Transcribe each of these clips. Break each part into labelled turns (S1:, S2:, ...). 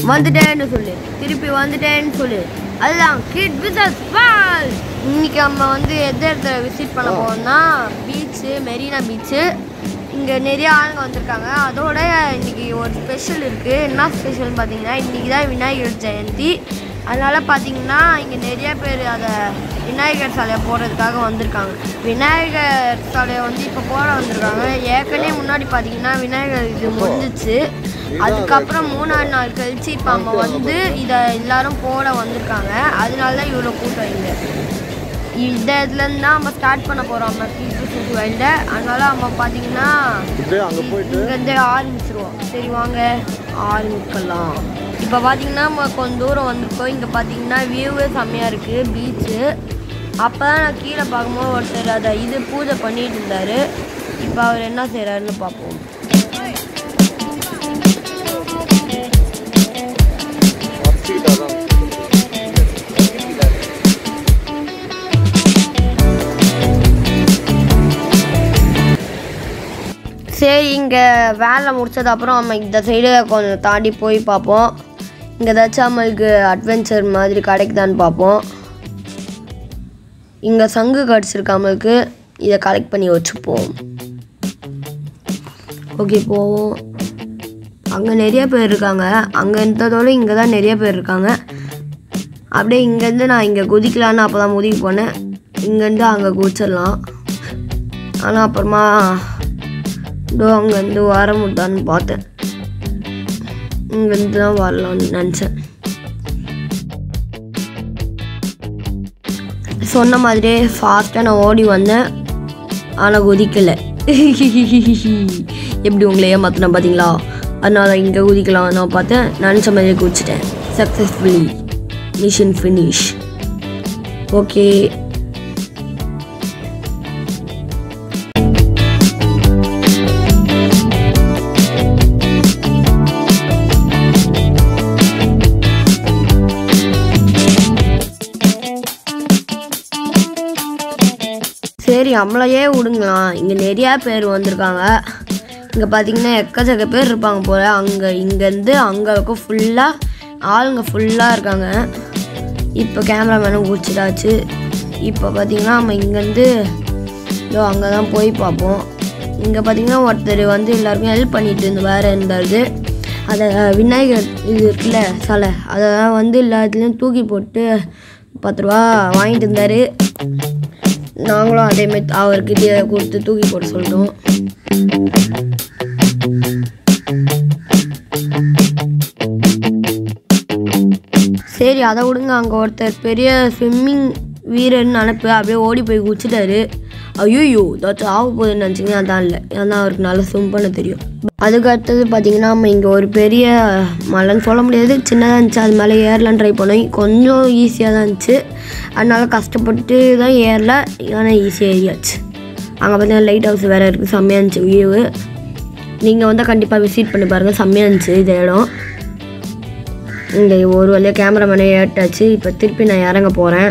S1: வந்துட்டேன்னு சொல்லு திருப்பி வந்துட்டேன்னு சொல்லு அதுதான் கிட் விசஸ் பால் இன்னைக்கு நம்ம வந்து எந்த இடத்துல விசிட் பண்ண போறோம்னா பீச்சு மெரினா பீச்சு இங்கே நிறைய ஆளுங்க வந்திருக்காங்க அதோட இன்னைக்கு ஒரு ஸ்பெஷல் இருக்குது என்ன ஸ்பெஷல்னு பார்த்தீங்கன்னா இன்றைக்கி தான் விநாயகர் ஜெயந்தி அதனால் பார்த்தீங்கன்னா இங்கே நிறைய பேர் அதை விநாயகர் சிலையை போடுறதுக்காக வந்திருக்காங்க விநாயகர் சிலையை வந்து இப்போ போட வந்திருக்காங்க ஏற்கனவே முன்னாடி பார்த்தீங்கன்னா விநாயகர் இது முடிஞ்சிச்சு அதுக்கப்புறம் மூணாவது நாள் கழிச்சு இப்போ நம்ம வந்து இதை எல்லாரும் போட வந்திருக்காங்க அதனால தான் இவ்வளோ கூட்டம் இங்கே இந்த இதுலேருந்து தான் நம்ம ஸ்டார்ட் பண்ண போகிறோம் நம்ம கீழ்பூசி வைல்ட அதனால நம்ம பார்த்தீங்கன்னா
S2: இப்படியே அங்கே போயிட்டு
S1: இங்கேருந்து ஆரம்பிச்சிருவோம் சரி வாங்க ஆரம்பிக்கலாம் இப்போ பார்த்தீங்கன்னா நம்ம கொஞ்சம் தூரம் வந்திருக்கோம் இங்கே பார்த்தீங்கன்னா வியூவே செம்மையாக இருக்குது பீச்சு அப்போ தான் நான் கீழே பார்க்கும்போது ஒருத்தர் அதை இது பூஜை பண்ணிட்டு இருந்தார் இப்போ அவர் என்ன செய்கிறாருன்னு பார்ப்போம்
S2: வச்சுக்கிட்டா தான்
S1: சரி இங்கே வேலை முடிச்சது அப்புறம் நம்ம இந்த சைடு கொஞ்சம் தாண்டி போய் பார்ப்போம் இங்கே ஏதாச்சும் நம்மளுக்கு அட்வென்ச்சர் மாதிரி கிடைக்குதான்னு பார்ப்போம் இங்கே சங்கு கிடச்சிருக்கு நம்மளுக்கு இதை கலெக்ட் பண்ணி வச்சுப்போம் ஓகே போவோம் அங்கே நிறைய பேர் இருக்காங்க அங்கே இருந்ததோட இங்கே தான் நிறைய பேர் இருக்காங்க அப்படியே இங்கேருந்து நான் இங்கே குதிக்கலான்னு அப்போ தான் குதிக்க போனேன் இங்கேருந்து அங்கே குதிச்சிடலாம் ஆனால் அப்புறமா இதோ அங்கேருந்து வர முடியான்னு பார்த்தேன் இங்கேருந்து தான் வரலான்னு நினச்சேன் சொன்ன மாதிரியே ஃபாஸ்ட்டாக நான் ஓடி வந்தேன் ஆனால் குதிக்கலை எப்படி உங்களை ஏமாத்தினேன் பார்த்தீங்களா அதனால இங்கே குதிக்கலாம் நான் பார்த்தேன் நினச்ச மாதிரியே குதிச்சிட்டேன் சக்ஸஸ்ஃபுல்லி மிஷின் ஃபினிஷ் ஓகே சரி நம்மளையே விடுங்களாம் இங்கே நிறையா பேர் வந்திருக்காங்க இங்கே பார்த்தீங்கன்னா எக்கச்சக்க பேர் இருப்பாங்க போல் அங்கே இங்கேருந்து அங்கே இருக்கும் ஃபுல்லாக ஆளுங்க ஃபுல்லாக இருக்காங்க இப்போ கேமராமேனும் குடிச்சிட்டாச்சு இப்போ பார்த்தீங்கன்னா நம்ம இங்கேருந்து இதோ அங்கே தான் போய் பார்ப்போம் இங்கே பார்த்தீங்கன்னா ஒருத்தர் வந்து எல்லாருக்கும் ஹெல்ப் பண்ணிட்டு இருந்து வேறு இருந்தாரு அதை விநாயகர் இது இருக்குல்ல சிலை அதை வந்து எல்லாத்துலேயும் தூக்கி போட்டு பத்து ரூபா வாங்கிட்டு இருந்தார் நாங்களும் அதேமாதிரி அவர்கிட்ட கொடுத்து தூக்கி போட சொல்லிட்டோம் சரி அதை விடுங்க அங்கே ஒருத்தர் பெரிய ஸ்விம்மிங் வீரர்னு நினப்பு அப்படியே ஓடி போய் குச்சிட்டாரு ஐயோ ஏதாச்சும் ஆக போகுதுன்னு நினச்சிங்க அதான் இல்லை ஏன்னா அவருக்கு நல்லா ஸ்விம் பண்ண தெரியும் அதுக்கு அடுத்தது பார்த்தீங்கன்னா நம்ம இங்கே ஒரு பெரிய மலைன்னு சொல்ல முடியாது சின்னதாக இருந்துச்சு அது மேலே ஏறலான்னு ட்ரை பண்ணோம் கொஞ்சம் ஈஸியாக தான் இருந்துச்சு அதனால கஷ்டப்பட்டு தான் ஏறல ஆனால் ஈஸியாக ஏறியாச்சு அங்கே பார்த்தீங்கன்னா லைட் ஹவுஸ் வேறு இருக்குது செம்மையாக இருந்துச்சு வியூவு நீங்கள் வந்து கண்டிப்பாக விசிட் பண்ணி பாருங்கள் செம்மையாக இருந்துச்சு இந்த இடம் இங்கே ஒரு வழியாக கேமராமேனே ஏட்டாச்சு இப்போ திருப்பி நான் இறங்க போகிறேன்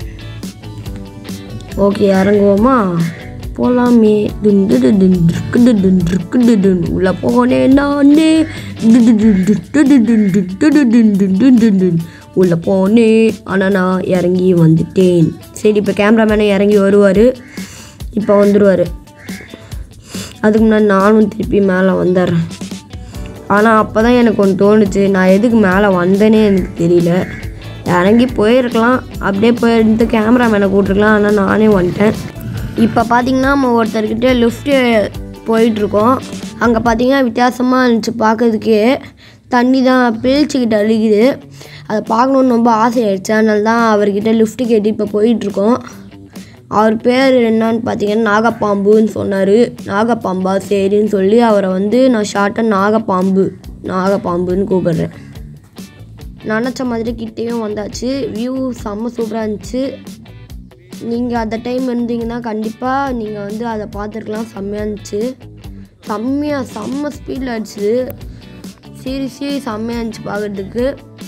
S1: ஓகே இறங்குவோமா போகலாமே துண்டு துண்டு டுக்கு துண்டு டுக்கு துண்டு உள்ள போனேன் நானே டு டு டு டு டு டு டு டு டு டு டு டு டு டு. உள்ள போனேன் ஆனால் நான் இறங்கி வந்துட்டேன் சரி இப்போ கேமராமேனே இறங்கி வருவார் இப்போ வந்துடுவார் அதுக்கு முன்னாடி நானும் திருப்பி மேலே வந்துடுறேன் ஆனால் அப்போ தான் எனக்கு ஒன்று தோணுச்சு நான் எதுக்கு மேலே வந்தேனே எனக்கு தெரியல இறங்கி போயிருக்கலாம் அப்படியே போயிருந்து கேமராமேனை கூப்பிட்ருக்கலாம் ஆனால் நானே வந்துட்டேன் இப்போ பார்த்தீங்கன்னா நம்ம ஒருத்தர்கிட்ட லிஃப்ட்டு போயிட்டுருக்கோம் அங்கே பார்த்தீங்கன்னா வித்தியாசமாக இருந்துச்சு பார்க்கறதுக்கே தண்ணி தான் பிழிச்சிக்கிட்டு அழுகுது அதை பார்க்கணுன்னு ரொம்ப ஆசையாயிடுச்சு அதனால தான் அவர்கிட்ட லிஃப்ட்டு கேட்டு இப்போ போயிட்டுருக்கோம் அவர் பேர் என்னன்னு பார்த்தீங்கன்னா நாகப்பாம்புன்னு சொன்னார் நாகப்பாம்பா சரின்னு சொல்லி அவரை வந்து நான் ஷார்ட்டாக நாகப்பாம்பு நாகப்பாம்புன்னு கூப்பிடுறேன் நினச்ச மாதிரி கிட்டேயும் வந்தாச்சு வியூ செம்ம சூப்பராக இருந்துச்சு நீங்கள் அந்த டைம் இருந்தீங்கன்னா கண்டிப்பாக நீங்கள் வந்து அதை பார்த்துருக்கலாம் செம்மையாக இருந்துச்சு செம்மையாக செம்ம ஸ்பீடில் அடிச்சுது சீரியஸ்லி செம்மையாக இருந்துச்சு பார்க்குறதுக்கு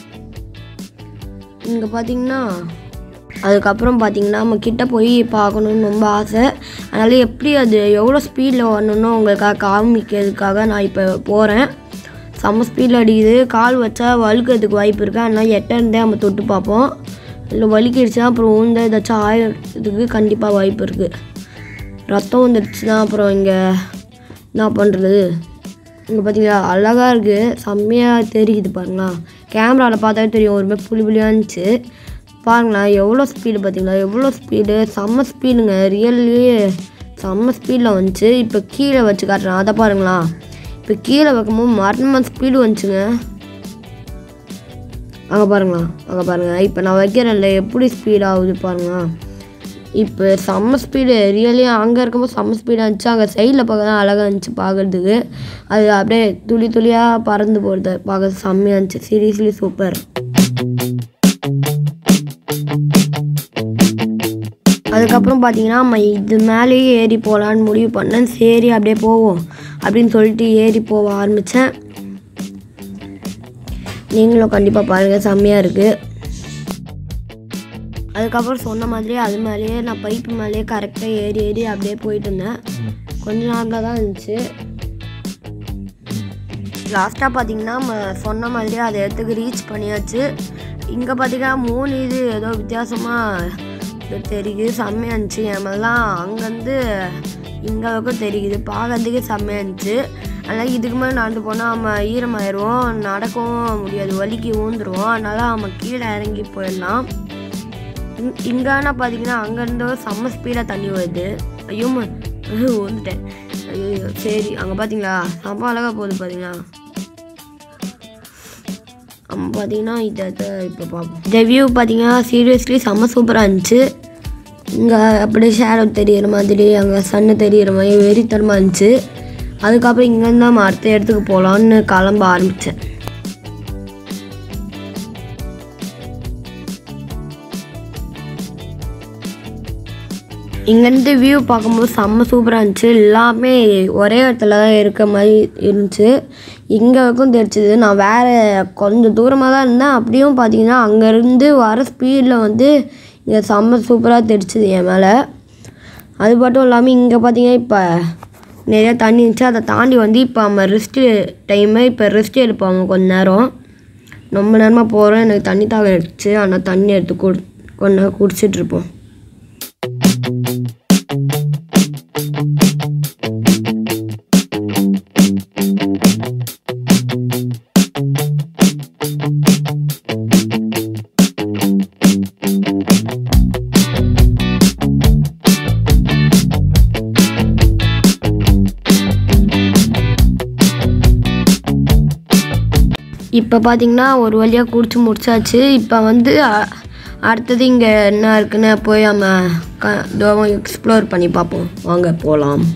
S1: இங்கே பார்த்தீங்கன்னா அதுக்கப்புறம் பார்த்தீங்கன்னா நம்ம கிட்ட போய் பார்க்கணுன்னு ரொம்ப ஆசை அதனால் எப்படி அது எவ்வளோ ஸ்பீடில் வரணும்னு உங்களுக்காக காமிக்கிறதுக்காக நான் இப்போ போகிறேன் செம்ம ஸ்பீடில் அடிக்குது கால் வச்சா வழுக்கிறதுக்கு வாய்ப்பு இருக்குது அதனால் எட்ட இருந்தே நம்ம தொட்டு பார்ப்போம் இல்லை வலிக்கிடுச்சுன்னா அப்புறம் உழுந்த ஏதாச்சும் ஆயிரத்துக்கு கண்டிப்பாக வாய்ப்பு இருக்குது ரத்தம் வந்துடுச்சுன்னா அப்புறம் இங்கே என்ன பண்ணுறது இங்கே பார்த்தீங்களா அழகாக இருக்குது செம்மையாக தெரியுது பாருங்களா கேமராவில் பார்த்தாவே தெரியும் ஒரு மாதிரி புளி புளியாக இருந்துச்சு பாருங்களேன் எவ்வளோ ஸ்பீடு பார்த்தீங்களா எவ்வளோ ஸ்பீடு செம்ம ஸ்பீடுங்க ரியல்லியே செம்ம ஸ்பீடில் வந்துச்சு இப்போ கீழே வச்சு காட்டுறேன் அதை பாருங்களா இப்போ கீழே வைக்கும்போது மரண ஸ்பீடு வந்துச்சுங்க அங்கே பாருங்களா அங்கே பாருங்க இப்போ நான் வைக்கிறேன்ல எப்படி ஸ்பீட் ஆகுது பாருங்களா இப்போ செம்ம ஸ்பீடு ரியலி அங்கே இருக்கும்போது செம்ம ஸ்பீடாக இருந்துச்சு அங்கே சைடில் பார்க்க தான் அழகாக இருந்துச்சு பார்க்குறதுக்கு அது அப்படியே துளி துளியாக பறந்து போகிறது பார்க்க செம்மையாக இருந்துச்சு சீரியஸ்லி சூப்பர் அதுக்கப்புறம் பார்த்தீங்கன்னா நம்ம இது மேலேயே ஏறி போகலான்னு முடிவு பண்ணேன் சரி அப்படியே போவோம் அப்படின்னு சொல்லிட்டு ஏறி போக ஆரம்பித்தேன் நீங்களும் கண்டிப்பாக பாருங்கள் செம்மையாக இருக்குது அதுக்கப்புறம் சொன்ன மாதிரியே அது மேலேயே நான் பைப்பு மேலேயே கரெக்டாக ஏறி ஏறி அப்படியே போயிட்டு இருந்தேன் கொஞ்ச நாளாக தான் இருந்துச்சு லாஸ்ட்டாக பார்த்தீங்கன்னா நம்ம சொன்ன மாதிரியே அதை இடத்துக்கு ரீச் பண்ணியாச்சு இங்கே பார்த்தீங்கன்னா மூணு இது ஏதோ வித்தியாசமாக தெரியுது செம்மையாக இருந்துச்சு என் மேலாம் அங்கேருந்து இங்கே வரைக்கும் தெரியுது பார்க்கறதுக்கே செம்மையாக இருந்துச்சு அதனால் இதுக்கு மேலே நடந்து போனால் நம்ம ஈரமாயிடுவோம் நடக்கவும் முடியாது வலிக்கு ஊந்துருவோம் அதனால் நம்ம கீழே இறங்கி போயிடலாம் இங் இங்கன்னா பார்த்தீங்கன்னா அங்கேருந்து செம்ம ஸ்பீடாக தண்ணி வருது ஐயோ வந்துட்டேன் ஐயோ சரி அங்கே பார்த்தீங்களா செம்ம அழகாக போகுது பார்த்தீங்களா நம்ம பார்த்தீங்கன்னா இதை இப்போ பார்ப்போம் இந்த வியூ பார்த்தீங்கன்னா சீரியஸ்லி செம்ம சூப்பராக இருந்துச்சு இங்கே அப்படியே ஷேடோ தெரியிற மாதிரி அங்கே சன்னு தெரியிற மாதிரி வெறித்தனமாக இருந்துச்சு அதுக்கப்புறம் இங்கேருந்து நம்ம அடுத்த இடத்துக்கு போகலான்னு கிளம்ப ஆரம்பித்தேன் இங்கேருந்து வியூ பார்க்கும்போது செம்ம சூப்பராக இருந்துச்சு எல்லாமே ஒரே இடத்துல தான் இருக்க மாதிரி இருந்துச்சு இங்கே வரைக்கும் தெரிச்சுது நான் வேறு கொஞ்சம் தூரமாக தான் இருந்தேன் அப்படியும் பார்த்தீங்கன்னா அங்கேருந்து வர ஸ்பீடில் வந்து இங்கே செம்ம சூப்பராக தெரிச்சுது என் மேலே அது மட்டும் இல்லாமல் இங்கே பார்த்தீங்கன்னா இப்போ நிறையா தண்ணி இருந்துச்சு அதை தாண்டி வந்து இப்போ நம்ம ரெஸ்ட்டு டைமு இப்போ ரெஸ்ட் எடுப்பாங்க கொஞ்ச நேரம் ரொம்ப நேரமாக போகிறோம் எனக்கு தண்ணி தாக எடுத்துச்சு ஆனால் தண்ணி எடுத்து குடி கொஞ்ச நேரம் குடிச்சிட்டு இருப்போம் இப்போ பார்த்தீங்கன்னா ஒரு வழியாக குடிச்சு முடிச்சாச்சு இப்போ வந்து அ- அடுத்தது இங்கே என்ன இருக்குன்னு போய் நம்ம க எக்ஸ்ப்ளோர் பண்ணி பார்ப்போம் வாங்க போகலாம்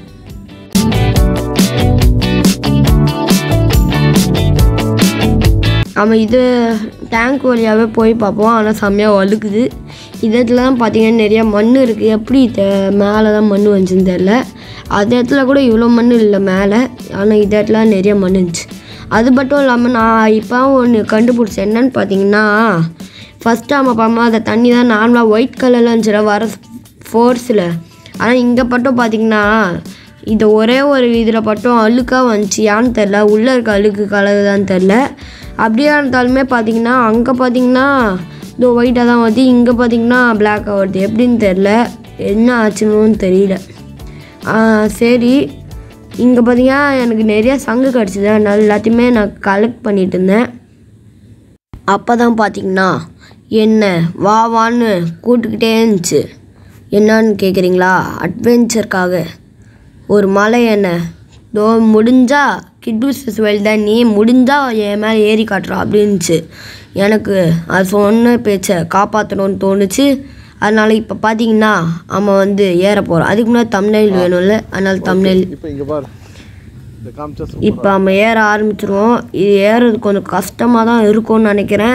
S1: நம்ம இது டேங்க் வழியாகவே போய் பார்ப்போம் ஆனால் செம்மையாக வழுக்குது இடத்துல தான் பார்த்தீங்கன்னா நிறைய மண் இருக்குது எப்படி மேலே தான் மண் வந்துச்சுன்னு தெரில அது இடத்துல கூட இவ்வளோ மண் இல்லை மேலே ஆனால் இந்த இடத்துல நிறைய மண் இருந்துச்சு அது மட்டும் இல்லாமல் நான் இப்போ ஒன்று கண்டுபிடிச்சேன் என்னன்னு பார்த்தீங்கன்னா ஃபஸ்ட்டு நம்ம பார்ப்போம் அந்த தண்ணி தான் நார்மலாக ஒயிட் கலரில் இருந்துச்சுல வர ஃபோர்ஸில் ஆனால் இங்கே மட்டும் பார்த்தீங்கன்னா இது ஒரே ஒரு இதில் மட்டும் அழுக்காக வந்துச்சு ஏன்னு தெரில உள்ளே இருக்க அழுக்கு கலர் தான் தெரில அப்படியே இருந்தாலுமே பார்த்தீங்கன்னா அங்கே பார்த்தீங்கன்னா இதோ ஒயிட்டாக தான் வருது இங்கே பார்த்தீங்கன்னா பிளாக்காக வருது எப்படின்னு தெரில என்ன ஆச்சுன்னு தெரியல ஆ, சரி இங்கே பார்த்தீங்கன்னா எனக்கு நிறைய சங்கு கிடச்சிது அதனால எல்லாத்தையுமே நான் கலெக்ட் பண்ணிட்டு இருந்தேன் அப்போ தான் பார்த்தீங்கன்னா என்ன வா வான்னு கூப்பிட்டுக்கிட்டே இருந்துச்சு என்னன்னு கேட்குறீங்களா அட்வென்ச்சருக்காக ஒரு மலை என்ன தோ முடிஞ்சா கிட்விஸ் ஃபெஸ்டிவல் தான் நீ முடிஞ்சா என் மேலே ஏறி காட்டுறா அப்படின்னுச்சு எனக்கு அது சொன்ன பேச்சை காப்பாற்றணும்னு தோணுச்சு அதனால் இப்போ பார்த்தீங்கன்னா அவன் வந்து ஏற போகிறான் அதுக்கு முன்னாடி தமிழ்நெல் வேணும்ல அதனால் தமிழ்நெல்
S2: இப்போ இங்கே பாரு இந்த காமிச்சா
S1: இப்போ நம்ம ஏற ஆரம்பிச்சிருவோம் இது ஏறுறது கொஞ்சம் கஷ்டமாக தான் இருக்கும்னு நினைக்கிறேன்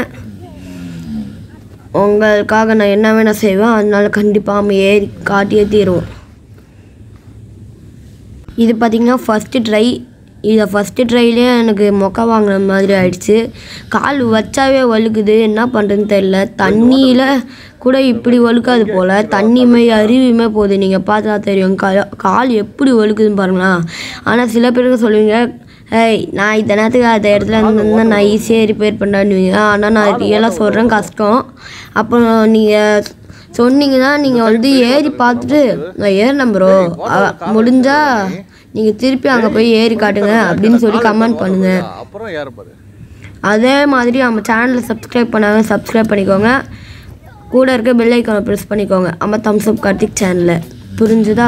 S1: உங்களுக்காக நான் என்ன வேணால் செய்வேன் அதனால கண்டிப்பாக நம்ம ஏறி காட்டியே தீருவோம் இது பார்த்திங்கன்னா ஃபஸ்ட்டு ட்ரை இதை ஃபஸ்ட்டு ட்ரைலே எனக்கு மொக்க வாங்கின மாதிரி ஆயிடுச்சு கால் வச்சாவே வழுக்குது என்ன பண்ணுறதுன்னு தெரில தண்ணியில் கூட இப்படி வழுக்காது போல் தண்ணியுமே அருவியுமே போகுது நீங்கள் பார்த்தா தெரியும் கா கால் எப்படி வழுக்குதுன்னு பாருங்களா ஆனால் சில பேருக்கு சொல்லுவீங்க ஏய் நான் இந்த நேரத்துக்கு அந்த இடத்துல இருந்திருந்தா நான் ஈஸியாக ரிப்பேர் பண்ணாடுவீங்க ஆனால் நான் ரியலாக சொல்கிறேன் கஷ்டம் அப்புறம் நீங்கள் சொன்னீங்கன்னா நீங்கள் வந்து ஏறி பார்த்துட்டு நான் ஏறினேன் ப்ரோ முடிஞ்சா நீங்கள் திருப்பி அங்கே போய் ஏறி காட்டுங்க அப்படின்னு சொல்லி கமெண்ட் பண்ணுங்கள்
S2: அப்புறம் ஏறப்பாரு
S1: அதே மாதிரி நம்ம சேனலை சப்ஸ்கிரைப் பண்ணாங்க சப்ஸ்கிரைப் பண்ணிக்கோங்க கூட இருக்க பெல் ஐக்கானை ப்ரெஸ் பண்ணிக்கோங்க அம்மா தம்ஸ் அப் கார்த்திக் சேனலில் புரிஞ்சுதா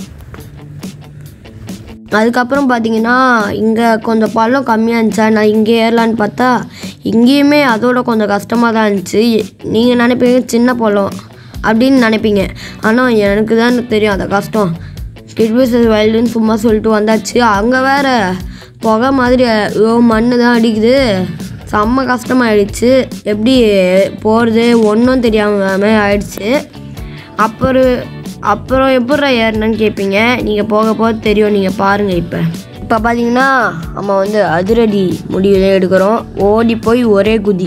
S1: அதுக்கப்புறம் பார்த்தீங்கன்னா இங்கே கொஞ்சம் பள்ளம் கம்மியாக இருந்துச்சா நான் இங்கே ஏறலான்னு பார்த்தா இங்கேயுமே அதோட கொஞ்சம் கஷ்டமாக தான் இருந்துச்சு நீங்கள் நினைப்பீங்க சின்ன பள்ளம் அப்படின்னு நினைப்பீங்க ஆனால் எனக்கு தான் தெரியும் அந்த கஷ்டம் கிட்பிஸ் வைல்டுன்னு சும்மா சொல்லிட்டு வந்தாச்சு அங்கே வேற புகை மாதிரி ஐயோ மண்ணு தான் அடிக்குது செம்ம கஷ்டமாயிடுச்சு எப்படி போகிறது ஒன்றும் தெரியாமல் ஆயிடுச்சு அப்புறம் அப்புறம் எப்பட்றா ஏறினேன்னு கேட்பீங்க நீங்கள் போக போக தெரியும் நீங்கள் பாருங்கள் இப்போ இப்போ பார்த்தீங்கன்னா நம்ம வந்து அதிரடி முடிவில் எடுக்கிறோம் ஓடி போய் ஒரே குதி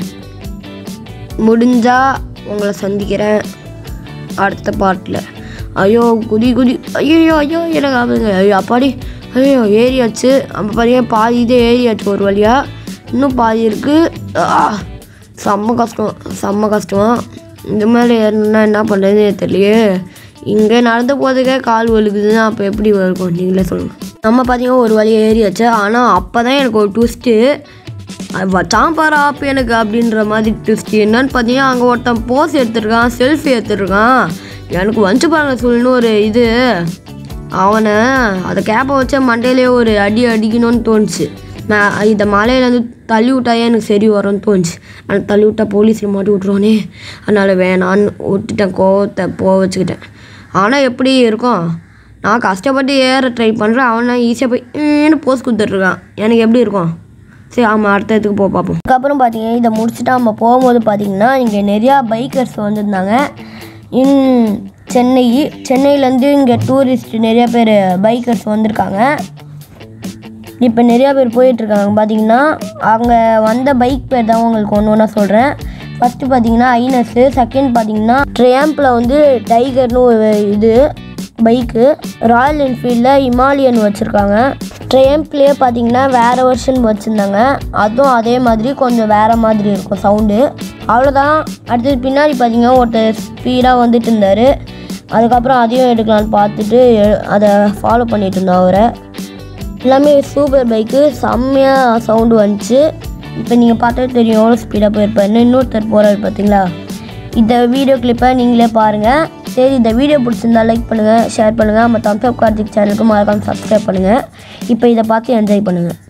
S1: முடிஞ்சா உங்களை சந்திக்கிறேன் அடுத்த பாட்டில் ஐயோ குதி குதி ஐயோ ஐயோ எனக்கு ஆகுதுங்க ஐயோ அப்பாடி ஐயோ ஏறியாச்சு அப்போ பார்த்தீங்கன்னா பாதி இதே ஏறியாச்சு ஒரு வழியாக இன்னும் பாதி இருக்குது ஆ, செம்ம கஷ்டம் செம்ம கஷ்டம் இந்த மாதிரி ஏறணும்னா என்ன பண்ணுறதுன்னு தெரியலையே இங்கே நடந்து போகிறதுக்கே கால் வலிக்குதுன்னா அப்போ எப்படி இருக்கும் நீங்களே சொல்லுங்கள் நம்ம பார்த்தீங்கன்னா ஒரு வழி ஏறியாச்சு ஆனால் அப்போ தான் எனக்கு ஒரு ட்விஸ்ட்டு வச்சான் பாரு ஆப் எனக்கு அப்படின்ற மாதிரி ட்விஸ்ட் என்னன்னு பார்த்தீங்கன்னா அங்கே ஒருத்தன் போஸ் எடுத்துருக்கான் செல்ஃபி எடுத்துருக்கான் எனக்கு வந்துச்சு பாருங்க சொல்லணும் ஒரு இது அவனை அதை கேப்பை வச்ச மண்டையிலே ஒரு அடி அடிக்கணும்னு தோணுச்சு நான் இந்த மலையிலேருந்து தள்ளி விட்டாயே எனக்கு சரி வரும்னு தோணுச்சு ஆனால் தள்ளி விட்டா போலீஸில் மாட்டி விட்ருவானே அதனால் வேணான்னு விட்டுட்டேன் கோவத்தை போக வச்சுக்கிட்டேன் ஆனால் எப்படி இருக்கும் நான் கஷ்டப்பட்டு ஏற ட்ரை பண்ணுறேன் அவனை ஈஸியாக போய் ஏன்னு போஸ் கொடுத்துட்ருக்கான் எனக்கு எப்படி இருக்கும் சரி ஆமாம் அடுத்த இடத்துக்கு போய் பார்ப்போம் அதுக்கப்புறம் பார்த்தீங்கன்னா இதை முடிச்சுட்டு நம்ம போகும்போது பார்த்தீங்கன்னா இங்கே நிறையா பைக்கர்ஸ் வந்திருந்தாங்க இன் சென்னை சென்னையிலேருந்து இங்கே டூரிஸ்ட் நிறைய பேர் பைக்கர்ஸ் வந்திருக்காங்க இப்போ நிறையா பேர் போயிட்டுருக்காங்க பார்த்தீங்கன்னா அங்கே வந்த பைக் பேர் தான் உங்களுக்கு ஒன்று ஒன்றா சொல்கிறேன் ஃபஸ்ட்டு பார்த்தீங்கன்னா ஐனஸு செகண்ட் பார்த்தீங்கன்னா ட்ரையாம்பில் வந்து டைகர்னு ஒரு இது பைக்கு ராயல் என்ஃபீல்டில் இமாலயன் வச்சுருக்காங்க ட்ரையம்ப்லேயே பார்த்தீங்கன்னா வேறு வெர்ஷன் வச்சுருந்தாங்க அதுவும் அதே மாதிரி கொஞ்சம் வேறு மாதிரி இருக்கும் சவுண்டு அவ்வளோதான் அடுத்தது பின்னாடி பார்த்தீங்கன்னா ஒருத்தர் ஸ்பீடாக வந்துட்டு இருந்தார் அதுக்கப்புறம் அதையும் எடுக்கலான்னு பார்த்துட்டு எ- அதை ஃபாலோ பண்ணிட்டு இருந்தோம் அவரை எல்லாமே சூப்பர் பைக்கு செம்மையாக சவுண்டு வந்துச்சு இப்போ நீங்கள் பார்த்தா தெரியும் எவ்வளோ ஸ்பீடாக போயிருப்பேன் இன்னொருத்தர் போகிறாரு பார்த்தீங்களா இந்த வீடியோ கிளிப்பை நீங்களே பாருங்கள் சரி இந்த வீடியோ பிடிச்சிருந்தா லைக் பண்ணுங்கள் ஷேர் பண்ணுங்கள் நம்ம தம்ஸ் அப் கார்த்திக் சேனலுக்கு மறக்காம சப்ஸ்கிரைப் பண்ணுங்கள் இப்போ இதை பார்த்து என்ஜாய் பண்ணுங்கள்